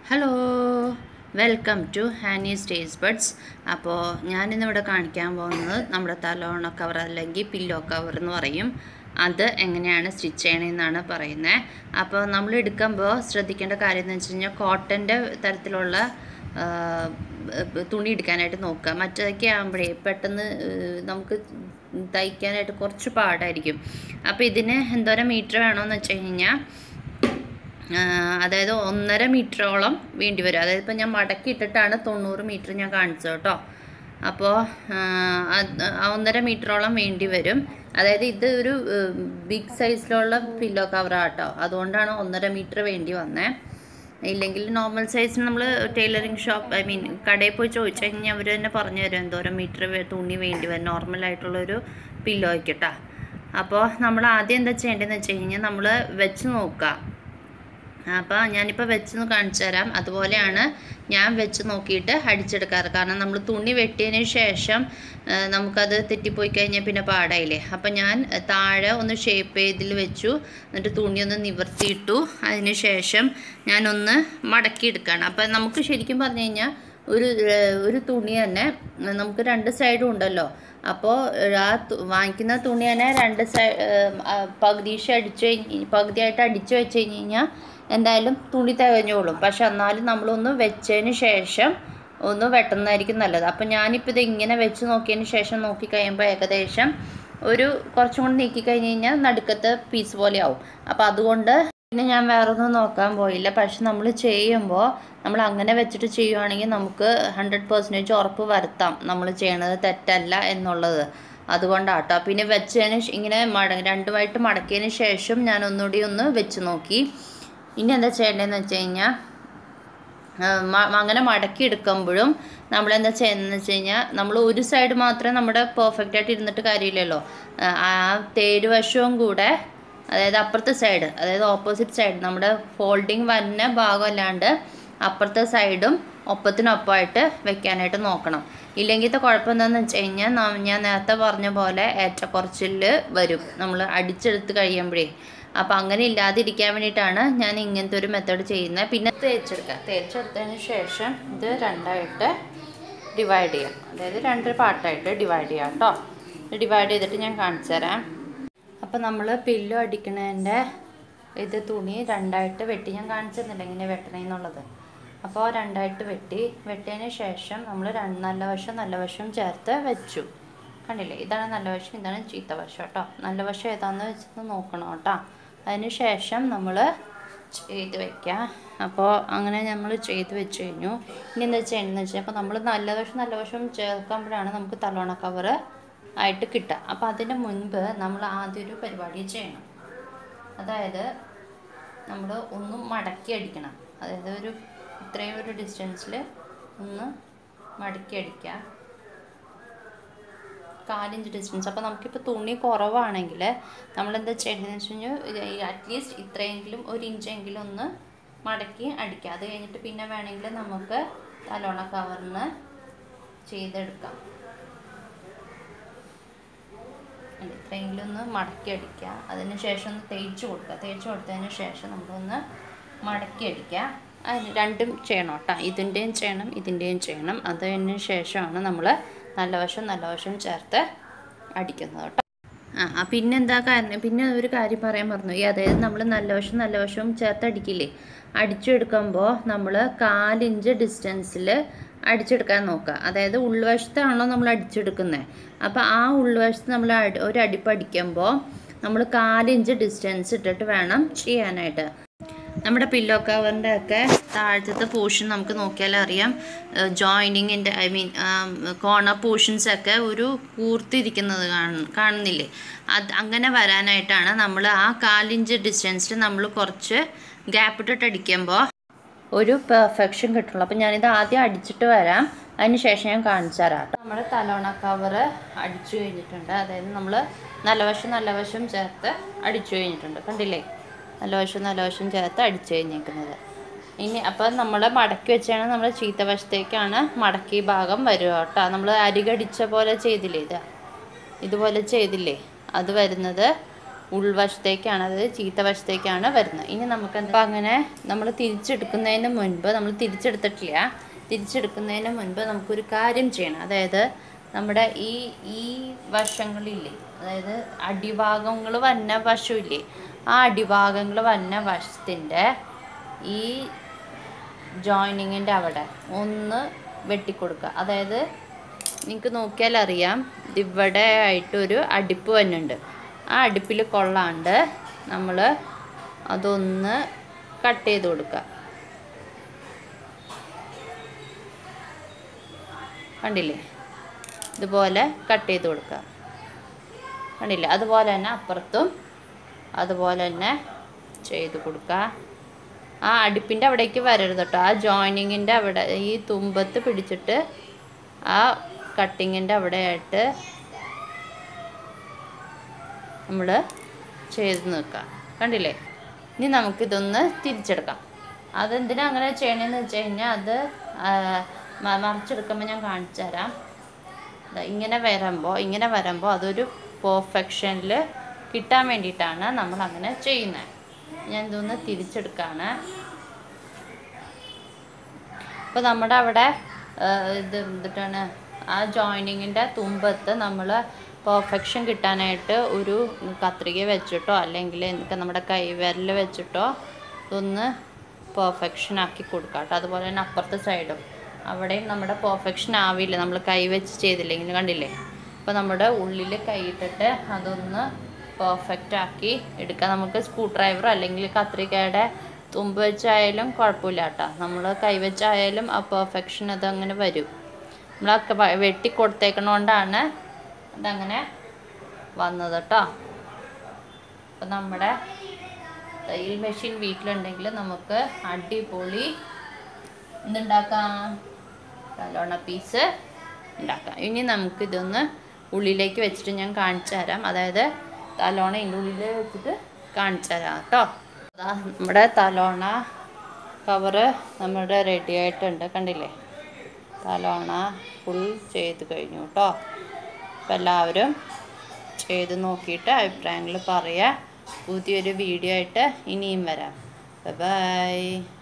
hello welcome to Hani's taste buds അപ്പോൾ ഞാനിന്നിവിടെ കാണിക്കാൻ പോകുന്നത് നമ്മുടെ തലോണ കവർ അല്ലെങ്കിൽ പില്ലോ കവർ എന്ന് പറയും അത് എങ്ങനെയാണ് സ്റ്റിച്ച് ചെയ്യണമെന്നാണ് പറയുന്നത് അപ്പോൾ നമ്മൾ എടുക്കുമ്പോൾ ശ്രദ്ധിക്കേണ്ട കാര്യം എന്ന് വെച്ച് കഴിഞ്ഞാൽ കോട്ടൻ്റെ തരത്തിലുള്ള ആ, തുണി എടുക്കാനായിട്ട് നോക്കുക മറ്റേതൊക്കെ ആകുമ്പോഴേ പെട്ടെന്ന് ഏഹ്, നമുക്ക് തയ്ക്കാനായിട്ട് കുറച്ച് പാടായിരിക്കും അപ്പോൾ ഇതിന് എന്തോരം മീറ്റർ വേണമെന്ന് വെച്ച് കഴിഞ്ഞാൽ ആ, അതായത് ഒന്നര മീറ്ററോളം വേണ്ടി വരും അതായത് ഇപ്പം ഞാൻ മടക്കി ഇട്ടിട്ടാണ് തൊണ്ണൂറ് മീറ്റർ ഞാൻ കാണിച്ചത് കേട്ടോ അപ്പോൾ ആ ഒന്നര മീറ്ററോളം വേണ്ടി വരും അതായത് ഇത് ഒരു ബിഗ് സൈസിലുള്ള പില്ലോ കവറാണ് കേട്ടോ അതുകൊണ്ടാണ് ഒന്നര മീറ്റർ വേണ്ടി വന്നേ ഇല്ലെങ്കിൽ നോർമൽ സൈസിന് നമ്മൾ ടൈലറിങ് ഷോപ്പ് ഐ മീൻ കടയിൽ പോയി ചോദിച്ചു കഴിഞ്ഞാൽ അവർ തന്നെ പറഞ്ഞു തരും എന്തോരം മീറ്റർ തുണി വേണ്ടി വരും നോർമലായിട്ടുള്ളൊരു പില്ലോയ്ക്ക് കേട്ടോ അപ്പോൾ നമ്മൾ ആദ്യം എന്താ ചെയ്യേണ്ടതെന്ന് വെച്ച് കഴിഞ്ഞാൽ നമ്മൾ വെച്ച് നോക്കുക അപ്പോൾ ഞാനിപ്പോൾ വെച്ച് കാണിച്ചു തരാം അതുപോലെയാണ് ഞാൻ വെച്ച് നോക്കിയിട്ട് അടിച്ചെടുക്കാറ് കാരണം നമ്മൾ തുണി വെട്ടിയതിന് ശേഷം ആ, നമുക്കത് തെറ്റിപ്പോയി കഴിഞ്ഞാൽ പിന്നെ പാടായില്ലേ അപ്പം ഞാൻ താഴെ ഒന്ന് ഷേപ്പ് ചെയ്തിൽ വെച്ചു എന്നിട്ട് തുണി ഒന്ന് നിവർത്തിയിട്ടു അതിന് ശേഷം ഞാനൊന്ന് മടക്കിയെടുക്കുകയാണ് അപ്പം നമുക്ക് ശരിക്കും പറഞ്ഞു കഴിഞ്ഞാൽ ഒരു ആ, ഒരു തുണി തന്നെ നമുക്ക് രണ്ട് സൈഡും ഉണ്ടല്ലോ അപ്പോൾ ആ തു- വാങ്ങിക്കുന്ന തുണി തന്നെ രണ്ട് സൈഡ് പകുതിശ അടിച്ച് കഴിഞ്ഞ് പകുതിയായിട്ട് അടിച്ച് വെച്ച് കഴിഞ്ഞ് കഴിഞ്ഞാൽ എന്തായാലും തുണി തികഞ്ഞോളും പക്ഷെ എന്നാലും നമ്മളൊന്ന് വെച്ചതിന് ശേഷം ഒന്ന് വെട്ടുന്നതായിരിക്കും നല്ലത് അപ്പം ഞാനിപ്പോൾ ഇത് ഇങ്ങനെ വെച്ച് നോക്കിയതിന് ശേഷം നോക്കി കഴിയുമ്പോൾ ഏകദേശം ഒരു കുറച്ചും കൂടി നീക്കി കഴിഞ്ഞ് കഴിഞ്ഞാൽ നടുക്കത്തെ പീസ് പോലെ ആവും അപ്പോൾ അതുകൊണ്ട് പിന്നെ ഞാൻ വേറൊന്നും നോക്കാൻ പോയില്ല പക്ഷെ നമ്മൾ ചെയ്യുമ്പോൾ നമ്മൾ അങ്ങനെ വെച്ചിട്ട് ചെയ്യുവാണെങ്കിൽ നമുക്ക് ഹൺഡ്രഡ് പെർസെൻറ്റേജ് ഉറപ്പ് വരുത്താം നമ്മൾ ചെയ്യണത് തെറ്റല്ല എന്നുള്ളത് അതുകൊണ്ടാട്ടോ പിന്നെ വെച്ചതിന് ശേ- ഇങ്ങനെ മട രണ്ടുമായിട്ട് മടക്കിയതിന് ശേഷം ഞാൻ ഒന്നുകൂടി ഒന്ന് വെച്ച് നോക്കി ഇനി എന്താ ചെയ്യേണ്ടതെന്ന് വെച്ച് കഴിഞ്ഞാൽ ആ, മ- അങ്ങനെ മടക്കി എടുക്കുമ്പോഴും നമ്മൾ എന്താ ചെയ്യുന്നതെന്ന് വെച്ച് കഴിഞ്ഞാൽ നമ്മൾ ഒരു സൈഡ് മാത്രമേ നമ്മുടെ പെർഫെക്റ്റ് ആയിട്ട് ഇരുന്നിട്ട് കാര്യമില്ലല്ലോ ആ, ആ തേര് വശവും കൂടെ അതായത് അപ്പുറത്തെ സൈഡ് അതായത് ഓപ്പോസിറ്റ് സൈഡ് നമ്മുടെ ഫോൾഡിങ് വരുന്ന ഭാഗമല്ലാണ്ട് അപ്പുറത്തെ സൈഡും ഒപ്പത്തിനൊപ്പമായിട്ട് വെക്കാനായിട്ട് നോക്കണം ഇല്ലെങ്കിലത്തെ കുഴപ്പം എന്താണെന്ന് വെച്ച് കഴിഞ്ഞാൽ ന- ഞാൻ നേരത്തെ പറഞ്ഞ പോലെ ഏറ്റക്കുറച്ചിൽ വരും നമ്മൾ അടിച്ചെടുത്ത് കഴിയുമ്പോഴേ അപ്പോൾ അങ്ങനെ ഇല്ലാതിരിക്കാൻ വേണ്ടിയിട്ടാണ് ഞാൻ ഇങ്ങനത്തെ ഒരു മെത്തേഡ് ചെയ്യുന്നത് പിന്നെ തേച്ചെടുക്കുക തേച്ചെടുത്തതിന് ശേഷം ഇത് രണ്ടായിട്ട് ഡിവൈഡ് ചെയ്യാം അതായത് രണ്ട് പാർട്ടായിട്ട് ഡിവൈഡ് ചെയ്യാം കേട്ടോ ഡിവൈഡ് ചെയ്തിട്ട് ഞാൻ കാണിച്ചു തരാം അപ്പോൾ നമ്മൾ പില്ലോ അടിക്കണതിൻ്റെ ഇത് തുണി രണ്ടായിട്ട് വെട്ടി ഞാൻ കാണിച്ചു തന്നില്ല എങ്ങനെ വെട്ടണമെന്നുള്ളത് അപ്പോൾ രണ്ടായിട്ട് വെട്ടി വെട്ടിയതിന് ശേഷം നമ്മൾ രണ്ട് നല്ല വശം നല്ല വശം ചേർത്ത് വെച്ചു കണ്ടില്ലേ ഇതാണ് നല്ല വശം ഇതാണ് ചീത്ത വശം കേട്ടോ നല്ല വശം ഏതാണെന്ന് വെച്ചൊന്ന് നോക്കണം കേട്ടോ അതിന് ശേഷം നമ്മൾ ചെയ്ത് വെക്കുക അപ്പോൾ അങ്ങനെ നമ്മൾ ചെയ്ത് വെച്ച് കഴിഞ്ഞു ഇനി എന്താ ചെയ്യണമെന്ന് വെച്ചാൽ അപ്പോൾ നമ്മൾ നല്ല വശം നല്ല വശം ചേർക്കുമ്പോഴാണ് നമുക്ക് തലോണ കവർ ആയിട്ട് കിട്ടുക അപ്പോൾ അതിന് മുൻപ് നമ്മൾ ആദ്യം ഒരു പരിപാടി ചെയ്യണം അതായത് നമ്മൾ ഒന്ന് മടക്കി അടിക്കണം അതായത് ഒരു ഇത്രയും ഒരു ഡിസ്റ്റൻസിൽ ഒന്ന് മടക്കി അടിക്കുക കാലിഞ്ച് ഡിസ്റ്റൻസ് അപ്പോൾ നമുക്കിപ്പോൾ തുണി കുറവാണെങ്കിൽ നമ്മളെന്താ ചെയ്യേണ്ടതെന്ന് വെച്ച് കഴിഞ്ഞാൽ അറ്റ്ലീസ്റ്റ് ഇത്രയെങ്കിലും ഒരു ഇഞ്ചെങ്കിലും ഒന്ന് മടക്കി അടിക്കുക അത് കഴിഞ്ഞിട്ട് പിന്നെ വേണമെങ്കിൽ നമുക്ക് തലോണ കവറിന് ചെയ്തെടുക്കാം അല്ല, ഇത്രയെങ്കിലും ഒന്ന് മടക്കി അടിക്കുക അതിന് ശേഷം ഒന്ന് തേച്ച് കൊടുക്കുക തേച്ച് കൊടുത്തതിന് ശേഷം നമ്മളൊന്ന് മടക്കി അടിക്കുക അതിന് രണ്ടും ചെയ്യണം കേട്ടോ ഇതിൻ്റെയും ചെയ്യണം ഇതിൻ്റെയും ചെയ്യണം അതിന് ശേഷമാണ് നമ്മൾ നല്ല വശം നല്ല വശം ചേർത്ത് അടിക്കുന്നത് കേട്ടോ ആ ആ, പിന്നെന്താ കാരണം പിന്നെ ഒരു കാര്യം പറയാൻ പറഞ്ഞു ഈ അതായത് നമ്മൾ നല്ല വശം നല്ല വശവും ചേർത്ത് അടിക്കില്ലേ അടിച്ചെടുക്കുമ്പോൾ നമ്മൾ കാലിഞ്ച് ഡിസ്റ്റൻസിൽ അടിച്ചെടുക്കാൻ നോക്കുക അതായത് ഉൾവശത്താണോ നമ്മൾ അടിച്ചെടുക്കുന്നത് അപ്പോൾ ആ ഉൾവശത്ത് നമ്മൾ അടി- ഒരു അടിപ്പ് അടിക്കുമ്പോൾ നമ്മൾ കാലിഞ്ച് ഡിസ്റ്റൻസ് ഇട്ടിട്ട് വേണം ചെയ്യാനായിട്ട് നമ്മുടെ പില്ലോ കവറിൻ്റെ ഒക്കെ താഴത്തെ പോർഷൻ നമുക്ക് നോക്കിയാൽ അറിയാം ജോയിനിങ്ങിൻ്റെ ഐ മീൻ കോർണർ പോർഷൻസ് ഒക്കെ ഒരു കൂർത്തിരിക്കുന്നത് കാണു- കാണുന്നില്ലേ അത് അങ്ങനെ വരാനായിട്ടാണ് നമ്മൾ ആ കാലിഞ്ച് ഡിസ്റ്റൻസിൽ നമ്മൾ കുറച്ച് ഗ്യാപ്പ് ഇട്ടിട്ട് അടിക്കുമ്പോൾ ഒരു പെർഫെക്ഷൻ കിട്ടുള്ളൂ അപ്പം ഞാനിത് ആദ്യം അടിച്ചിട്ട് വരാം അതിന് ശേഷം ഞാൻ കാണിച്ചു തരാം നമ്മൾ തലോണ കവർ അടിച്ചു കഴിഞ്ഞിട്ടുണ്ട് അതായത് നമ്മൾ നല്ല വശം നല്ല വശം ചേർത്ത് അടിച്ചു കഴിഞ്ഞിട്ടുണ്ട് കണ്ടില്ലേ നല്ല വശം നല്ല വശം ചേർത്ത് അടിച്ചു കഴിഞ്ഞേക്കുന്നത് ഇനി അപ്പം നമ്മൾ മടക്കി വെച്ചാണ് നമ്മൾ ചീത്ത വശത്തേക്കാണ് മടക്കി ഭാഗം വരിക കേട്ടോ നമ്മൾ അരികടിച്ച പോലെ ചെയ്തില്ലേ ഇത് ഇതുപോലെ ചെയ്തില്ലേ അത് വരുന്നത് ഉൾവശത്തേക്കാണ് അതായത് ചീത്ത വശത്തേക്കാണ് വരുന്നത് ഇനി നമുക്ക് എന്താ അങ്ങനെ നമ്മൾ തിരിച്ചെടുക്കുന്നതിന് മുൻപ് നമ്മൾ തിരിച്ചെടുത്തിട്ടില്ല തിരിച്ചെടുക്കുന്നതിന് മുൻപ് നമുക്കൊരു കാര്യം ചെയ്യണം അതായത് നമ്മുടെ ഈ ഈ വശങ്ങളില്ലേ അതായത് അടിഭാഗങ്ങൾ വന്ന വശമില്ലേ ആ അടിഭാഗങ്ങൾ വന്ന വശത്തിൻ്റെ ഈ ജോയിനിങ്ങിൻ്റെ അവിടെ ഒന്ന് വെട്ടിക്കൊടുക്കുക അതായത് നിങ്ങൾക്ക് നോക്കിയാൽ അറിയാം ഇവിടെ ആയിട്ടൊരു അടുപ്പ് വന്നുണ്ട് ആ അടുപ്പിൽ കൊള്ളാണ്ട് നമ്മൾ അതൊന്ന് കട്ട് ചെയ്ത് കൊടുക്കുക കണ്ടില്ലേ ഇതുപോലെ കട്ട് ചെയ്ത് കൊടുക്കുക കണ്ടില്ലേ അതുപോലെ തന്നെ അപ്പുറത്തും അതുപോലെ തന്നെ ചെയ്ത് കൊടുക്കുക ആ അടുപ്പിൻ്റെ അവിടേക്ക് വരരുത് കേട്ടോ ആ ജോയിനിങ്ങിൻ്റെ അവിടെ ഈ തുമ്പത്ത് പിടിച്ചിട്ട് ആ കട്ടിങ്ങിൻ്റെ അവിടെയായിട്ട് നമ്മൾ ചെയ്ത് നിൽക്കുക കണ്ടില്ലേ ഇനി നമുക്കിതൊന്ന് തിരിച്ചെടുക്കാം അതെന്തിനാ അങ്ങനെ ചെയ്യണമെന്ന് വെച്ച് കഴിഞ്ഞാൽ അത് ആ, മ- മറിച്ചെടുക്കുമ്പോൾ ഞാൻ കാണിച്ചു തരാം ദാ ഇങ്ങനെ വരുമ്പോൾ ഇങ്ങനെ വരുമ്പോൾ അതൊരു പെർഫെക്ഷനിൽ കിട്ടാൻ വേണ്ടിയിട്ടാണ് നമ്മൾ അങ്ങനെ ചെയ്യുന്നത് ഞാൻ ഇതൊന്ന് തിരിച്ചെടുക്കുകയാണ് അപ്പോൾ നമ്മുടെ അവിടെ ആ, ഇത് എന്തിട്ടാണ് ആ ജോയിനിങ്ങിൻ്റെ തുമ്പത്ത് നമ്മൾ പെർഫെക്ഷൻ കിട്ടാനായിട്ട് ഒരു കത്രിക വെച്ചിട്ടോ അല്ലെങ്കിൽ എനിക്ക് നമ്മുടെ കൈവിരൽ വെച്ചിട്ടോ ഇതൊന്ന് പെർഫെക്ഷൻ ആക്കി കൊടുക്കാം കേട്ടോ അതുപോലെ തന്നെ അപ്പുറത്തെ സൈഡും അവിടെയും നമ്മുടെ പെർഫെക്ഷൻ ആവില്ല നമ്മൾ കൈ വെച്ച് ചെയ്തില്ലെങ്കിൽ കണ്ടില്ലേ അപ്പോൾ നമ്മുടെ ഉള്ളിൽ കൈയിട്ടിട്ട് അതൊന്ന് പെർഫെക്റ്റ് ആക്കി എടുക്കാം നമുക്ക് സ്ക്രൂ ഡ്രൈവർ അല്ലെങ്കിൽ കത്രികയുടെ തുമ്പ് വെച്ചായാലും കുഴപ്പമില്ല കേട്ടോ നമ്മൾ കൈ വെച്ചായാലും ആ പെർഫെക്ഷൻ അതങ്ങനെ വരും നമ്മളൊക്കെ വ- വെട്ടി കൊടുത്തേക്കണോണ്ടാണ് അതങ്ങനെ വന്നത് കേട്ടോ അപ്പം നമ്മുടെ തയ്യൽ മെഷീൻ വീട്ടിലുണ്ടെങ്കിൽ നമുക്ക് അടിപൊളി എന്തുണ്ടാക്കാം നല്ലോണ പീസ് ഉണ്ടാക്കാം ഇനി നമുക്കിതൊന്ന് ഉള്ളിലേക്ക് വെച്ചിട്ട് ഞാൻ കാണിച്ചു തരാം അതായത് തലോണ ഇതിൻ്റെ ഉള്ളിൽ വെച്ചിട്ട് കാണിച്ചു തരാം കേട്ടോ അതാ നമ്മുടെ തലോണ കവറ് നമ്മുടെ റെഡി ആയിട്ടുണ്ട് കണ്ടില്ലേ തലോണ ഫുൾ ചെയ്ത് കഴിഞ്ഞു കേട്ടോ അപ്പം എല്ലാവരും ചെയ്ത് നോക്കിയിട്ട് അഭിപ്രായങ്ങൾ പറയുക പുതിയൊരു വീഡിയോ ആയിട്ട് ഇനിയും വരാം ബൈ